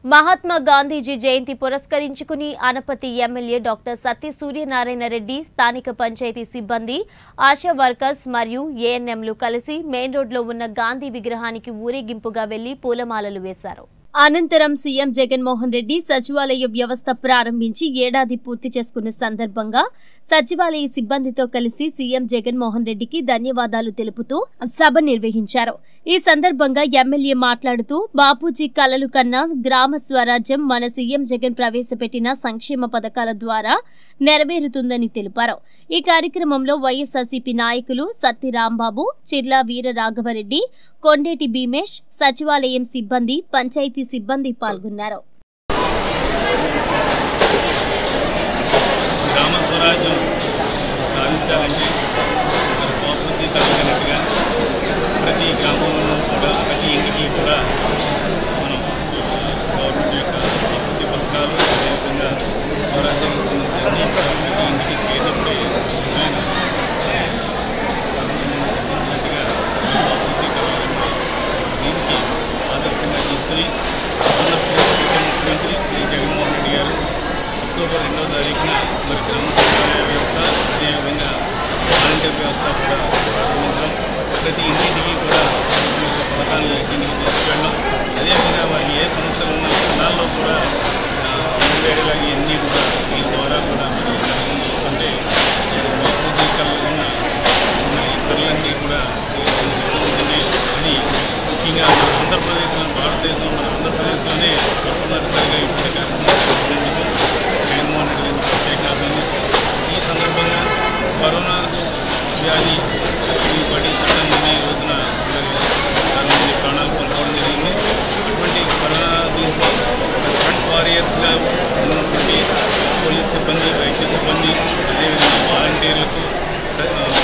మహాత్మా గాంధీజీ జయంతి పురస్కరించుకుని Anaparthi MLA doctor Satya Suryanarayana Reddy స్థానిక పంచాయతీ సిబ్బంది ఆశా వర్కర్స్ మరియు ఏఎన్ఎంలు కలిసి మెయిన్ రోడ్లో ఉన్న గాంధీ విగ్రహానికి ఊరేగింపుగా వెళ్లి పూలమాలలు వేశారు అనంతరం సీఎం జగన్మోహన్ రెడ్డి సచివాలయ వ్యవస్థ ప్రారంభించి ఏడాది పూర్తి చేసుకున్న సందర్భంగా సచివాలయ సిబ్బందితో కలిసి సీఎం జగన్మోహన్ రెడ్డికి ధన్యవాదాలు తెలుపుతూ సభ నిర్వహించారు ఈ సందర్భంగా ఎమ్మెల్యే మాట్లాడుతూ బాపూజీ కలలు కన్నా గ్రామ స్వరాజ్యం మన సీఎం జగన్ ప్రవేశపెట్టిన సంక్షేమ పథకాల ద్వారా నెరవేరుతుందని తెలిపారు ఈ కార్యక్రమంలో వైఎస్ఆర్సీపీ నాయకులు సత్తి రాంబాబు చిర్లా వీర రాఘవరెడ్డి కొండేటి భీమేష్ సచివాలయం సిబ్బంది పంచాయతీ సిబ్బంది పాల్గొన్నారు గ్రామ స్వరాజ్యం సాధించాలంటే మరి బాపూజీ తగ్గినట్టుగా ప్రతి గ్రామంలో కూడా ప్రతి ఇంటికి కూడా మనం గవర్నమెంట్ యొక్క అభివృద్ధి పథకాలు అదేవిధంగా స్వరాజ్యానికి సంబంధించిన అన్ని కూడా ప్రతి ఇంటికి చేరినప్పుడే ఆయన సాధించినట్టుగా సర్దార్ బాపూజీ కలగడంలో దీనికి ఆదర్శంగా తీసుకుని ఆంధ్రప్రదేశ్ ఉప ముఖ్యమంత్రి శ్రీ జగన్మోహన్ రెడ్డి గారు అక్టోబర్ రెండవ తారీఖున మరి గ్రామ సచివాలయ వ్యవస్థ అదేవిధంగా వాలంటీర్ వ్యవస్థ కూడా ప్రారంభించడం ప్రతి ఇంటింటికి కూడా ఈ యొక్క పథకాలను ఇంటింటికి తీసుకెళ్ళడం అదేవిధంగా వారికి ఏ సమస్యలు ఉన్నా జిల్లాల్లో కూడా వేడలాగా ఇవన్నీ కూడా ఈ ద్వారా కూడా మరి జరగడం చూస్తుంటే మరి బాపూజీ కళ్ళు ఉన్న మరి కళ్ళన్నీ కూడా ఈ విధంగా నిజమవుతున్నాయి అది ముఖ్యంగా మన ఆంధ్రప్రదేశ్లో భారతదేశంలో మన ఆంధ్రప్రదేశ్లోనే మొట్టమొదటిసారిగా ఇప్పుడు కార్యక్రమం జగన్మోహన్ రెడ్డి గారిని ప్రత్యేకంగా అభినందిస్తాం ఈ సందర్భంగా కరోనా వ్యాధి ఈ పఠించడం ఈ రోజున మరి చాలా మంది ప్రాణాలు కోల్పోవడం జరిగింది అటువంటి కరోనా దీంట్లో ఫ్రంట్ వారియర్స్గా ఉన్నటువంటి పోలీస్ సిబ్బంది వైద్య సిబ్బంది అదేవిధంగా వాలంటీర్లకు స-